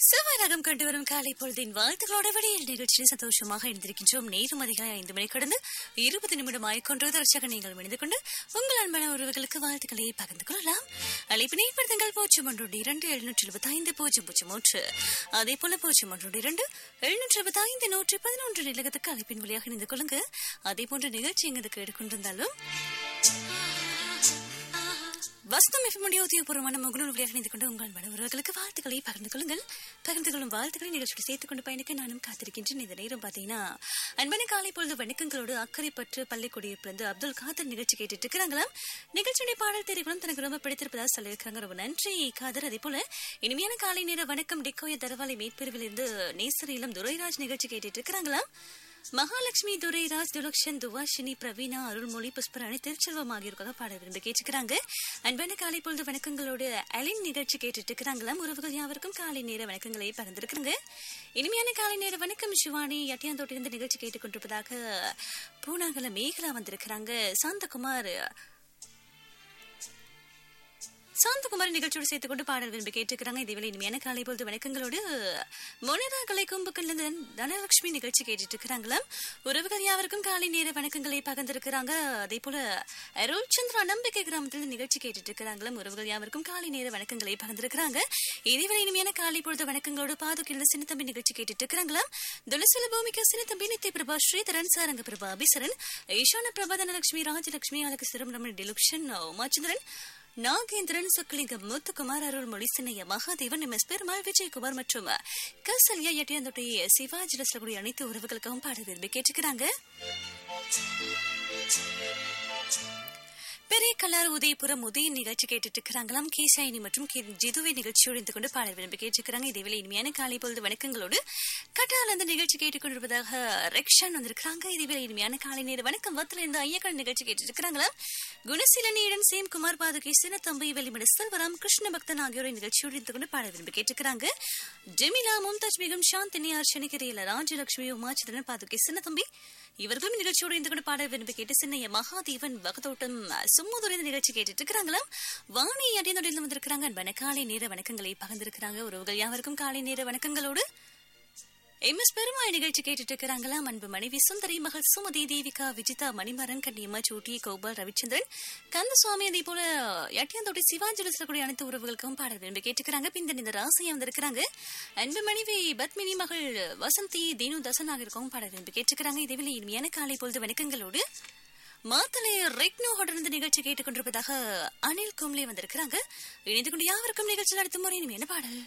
செவ்வாயகம் கண்டு வரும் காலை பொழுதின் வாழ்த்துக்களோட வெளியில் நிகழ்ச்சியில் சந்தோஷமாக இருந்திருக்கின்றோம் நேரும் அதிகாலை ஐந்து மணி கடந்து இருபது நிமிடம் ஆய்கொண்டு தர்ஷக நீங்கள் மணிந்து கொண்டு உங்கள் அன்பான உறவுகளுக்கு வாழ்த்துக்களை பகிர்ந்து கொள்ளலாம் அழைப்பு நீர்படுத்துங்கள் பூஜ்ஜியம் ஒன்று இரண்டு எழுநூற்றி எழுபத்தி ஐந்து பூஜ்ஜியம் பூஜ்ஜியம் மூன்று அதே போல பூஜ்ஜியம் ஒன்று இரண்டு எழுநூற்றி எழுபத்தி ஐந்து நூற்றி பதினொன்று நிலகத்துக்கு அழைப்பின் வழியாக இணைந்து கொள்ளுங்க அதே போன்ற நிகழ்ச்சி எங்களுக்கு எடுக்கொண்டிருந்தாலும் வசந்தம் எஃப்எம்முடைய உத்தியோகபூர்வமான முகநூல் வழியாக இணைந்து கொண்டு உங்கள் மன உறவுகளுக்கு வாழ்த்துக்களை பகிர்ந்து கொள்ளுங்கள் பகிர்ந்து கொள்ளும் வாழ்த்துக்களை நிகழ்ச்சியில் சேர்த்துக் கொண்டு பயணிக்க நானும் காத்திருக்கின்றேன் இந்த நேரம் பார்த்தீங்கன்னா அன்பான காலை பொழுது வணக்கங்களோடு அக்கறை பற்று பள்ளிக்குடியிலிருந்து அப்துல் காதர் நிகழ்ச்சி கேட்டுட்டு இருக்கிறாங்களாம் நிகழ்ச்சியுடைய பாடல் தெரிவுகளும் தனக்கு ரொம்ப பிடித்திருப்பதாக சொல்லியிருக்காங்க ரொம்ப நன்றி காதர் அதே போல இனிமையான காலை நேர வணக்கம் டிக்கோய தரவாலை மேற்பிரிவில் இருந்து நேசரியிலும் துரைராஜ் நிகழ்ச்சி கேட்டுட்டு இருக்கிறாங்களாம் மகாலட்சுமி துரைராஜ் துலக்ஷன் துவாஷினி பிரவீனா அருள்மொழி புஷ்பராணி திருச்செல்வம் ஆகியோருக்காக பாட விரும்பி கேட்டுக்கிறாங்க அன்பான காலை பொழுது வணக்கங்களோடு அலின் நிகழ்ச்சி கேட்டுட்டு இருக்கிறாங்களாம் உறவுகள் யாவருக்கும் காலை நேர வணக்கங்களை பகிர்ந்திருக்கிறாங்க இனிமையான காலை நேர வணக்கம் சிவானி எட்டியாந்தோட்டிலிருந்து நிகழ்ச்சி கேட்டுக்கொண்டிருப்பதாக பூனாகல மேகலா வந்திருக்கிறாங்க சாந்தகுமார் சாந்தகுமாரி நிகழ்ச்சியோடு சேர்த்துக் கொண்டு பாடல் விரும்பி கேட்டுக்கிறாங்க இதேவேளை இனிமையான காலை பொழுது வணக்கங்களோடு மொனரா கலை கும்புக்கல்ல தனலட்சுமி நிகழ்ச்சி கேட்டுட்டு இருக்கிறாங்களாம் உறவுகள் யாவருக்கும் காலை நேர வணக்கங்களை பகிர்ந்திருக்கிறாங்க அதே போல அருள் சந்திரா நம்பிக்கை கிராமத்தில் நிகழ்ச்சி கேட்டுட்டு இருக்கிறாங்களாம் உறவுகள் யாவருக்கும் காலை நேர வணக்கங்களை பகிர்ந்திருக்கிறாங்க இதேவேளை இனிமையான காலை பொழுது வணக்கங்களோடு பாதுகில் சின்னத்தம்பி நிகழ்ச்சி கேட்டுட்டு இருக்கிறாங்களாம் துளசில பூமிக்கு சின்னத்தம்பி நித்திய பிரபா ஸ்ரீதரன் சாரங்க பிரபா அபிசரன் ஈஷான பிரபா தனலட்சுமி ராஜலட்சுமி அழகு சிரமரமன் டிலுக்ஷன் உமாச்சந்திரன் நாகேந்திரன் சுக்லிங்கம் முத்துக்குமார் அருள்மொழி சின்னைய மகாதேவன் எம் எஸ் பெருமாள் விஜயகுமார் மற்றும் கௌசல்யா எட்டியாந்தொட்டி சிவாஜி ரசகுடி அனைத்து உறவுகளுக்கும் பாட விரும்பி கேட்டுக்கிறாங்க பெரிய கல்லார் உதயபுரம் உதய நிகழ்ச்சி கேட்டுட்டு இருக்கிறாங்களாம் கேசாயினி மற்றும் கே ஜிதுவை நிகழ்ச்சியோடு இருந்து கொண்டு பாடல் விரும்பி கேட்டுக்கிறாங்க இதேவேளை இனிமையான காலை பொழுது வணக்கங்களோடு கட்டால் அந்த நிகழ்ச்சி கேட்டுக்கொண்டிருப்பதாக ரெக்ஷன் வந்திருக்கிறாங்க இதேவேளை இனிமையான காலை நேர வணக்கம் வத்துல இந்த ஐயக்கல் நிகழ்ச்சி கேட்டுட்டு இருக்கிறாங்களாம் குணசீலனியுடன் சேம் குமார் பாதுகை சின்னத்தம்பி வெளிமட செல்வராம் கிருஷ்ண பக்தன் ஆகியோரை நிகழ்ச்சியோடு இருந்து கொண்டு பாட விரும்பி கேட்டுக்கிறாங்க ஜெமிலா மும்தாஜ் பேகம் சாந்தினி அர்ஷனிகரியில ராஜலட்சுமி உமாச்சந்திரன் பாதுகை சின்னத்தம்பி இவர்களும் நிகழ்ச்சியோடு இருந்து கொண்டு பாட விரும்பி கேட்டு சின்னைய மகாதேவன் வகத்தோட்டம் சும்முதுரை நிகழ்ச்சி கேட்டுட்டு இருக்கிறாங்களாம் வாணி அடிநொடியில் வந்திருக்கிறாங்க அன்பான காலை நேர வணக்கங்களை பகிர்ந்திருக்கிறாங்க உறவுகள் யாவருக்கும் காலை நேர வணக்கங்களோடு எம் எஸ் பெருமாள் நிகழ்ச்சி கேட்டுட்டு இருக்கிறாங்களாம் அன்பு மனைவி சுந்தரி மகள் சுமதி தேவிகா விஜிதா மணிமரன் கண்ணியம்மா சூட்டி கோபால் ரவிச்சந்திரன் கந்தசுவாமி அதே போல எட்டியாந்தோட்டி சிவாஞ்சலி சொல்லக்கூடிய அனைத்து உறவுகளுக்கும் பாடல் விரும்பி கேட்டுக்கிறாங்க பின்னர் இந்த ராசியா வந்திருக்கிறாங்க அன்பு மனைவி பத்மினி மகள் வசந்தி தீனு தசன் ஆகியிருக்கவும் பாடல் விரும்பி கேட்டுக்கிறாங்க இதேவேளை இனிமையான காலை பொழுது வணக்கங்களோடு மாத்தலை ரெக்னோ தொடர்ந்து நிகழ்ச்சி கேட்டுக்கொண்டிருப்பதாக அனில் கும்லே வந்திருக்கிறாங்க இணைந்து கொண்டு யாவருக்கும் நிகழ்ச்சி நடத்தும் முறை இனிமையான பாடல்